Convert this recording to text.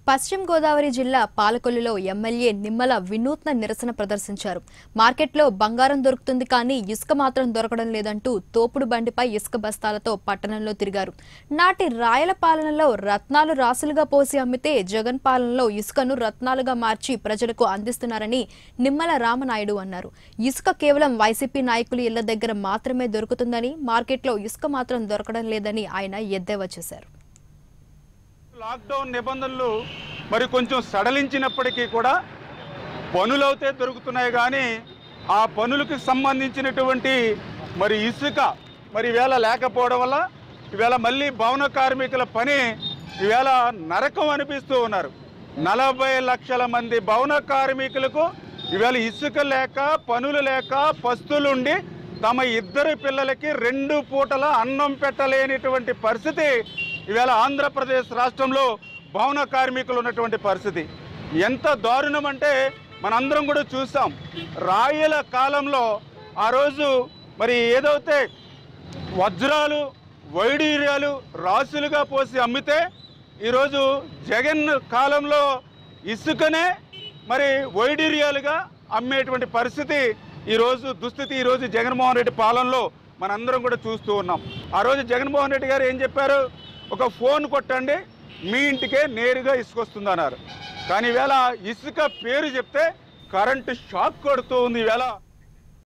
పశ్చిమ గోదావరి జిల్లా పాలకొల్లులో ఎమ్మెల్యే నిమ్మల వినూత్న నిరసన ప్రదర్శించారు మార్కెట్లో బంగారం దొరుకుతుంది కానీ ఇసుక మాత్రం దొరకడం లేదంటూ తోపుడు బండిపై ఇసుక బస్తాలతో పట్టణంలో తిరిగారు నాటి రాయల పాలనలో రత్నాలు రాసులుగా పోసి అమ్మితే జగన్ పాలనలో ఇసుకను రత్నాలుగా మార్చి ప్రజలకు అందిస్తున్నారని నిమ్మల రామనాయుడు అన్నారు ఇసుక కేవలం వైసీపీ నాయకులు ఇళ్ల దగ్గర మాత్రమే దొరుకుతుందని మార్కెట్లో ఇసుక మాత్రం దొరకడం లేదని ఆయన ఎద్దేవా చేశారు లాక్డౌన్ నిబంధనలు మరి కొంచెం సడలించినప్పటికీ కూడా పనులైతే దొరుకుతున్నాయి కానీ ఆ పనులకు సంబంధించినటువంటి మరి ఇసుక మరి ఈవేళ లేకపోవడం వల్ల ఈవేళ మళ్ళీ భవన కార్మికుల పని ఈవేళ నరకం అనిపిస్తూ ఉన్నారు నలభై లక్షల మంది భవన కార్మికులకు ఈవేళ ఇసుక లేక పనులు లేక పస్తులుండి తమ ఇద్దరు పిల్లలకి రెండు పూటల అన్నం పెట్టలేనిటువంటి పరిస్థితి ఈవేళ ఆంధ్రప్రదేశ్ రాష్ట్రంలో భవన కార్మికులు ఉన్నటువంటి పరిస్థితి ఎంత దారుణం అంటే మనందరం కూడా చూసాం రాయల కాలంలో ఆ రోజు మరి ఏదైతే వజ్రాలు వైడూర్యాలు రాసులుగా పోసి అమ్మితే ఈరోజు జగన్ కాలంలో ఇసుకనే మరి వైడూర్యాలుగా అమ్మేటువంటి పరిస్థితి ఈరోజు దుస్థితి ఈరోజు జగన్మోహన్ రెడ్డి పాలనలో మనందరం కూడా చూస్తూ ఉన్నాం ఆ రోజు జగన్మోహన్ రెడ్డి గారు ఏం చెప్పారు ఒక ఫోన్ కొట్టండి మీ ఇంటికే నేరుగా ఇసుక వస్తుందన్నారు కానీ ఈవేళ ఇసుక పేరు చెప్తే కరెంటు షాక్ కొడుతూ ఉంది ఈవేళ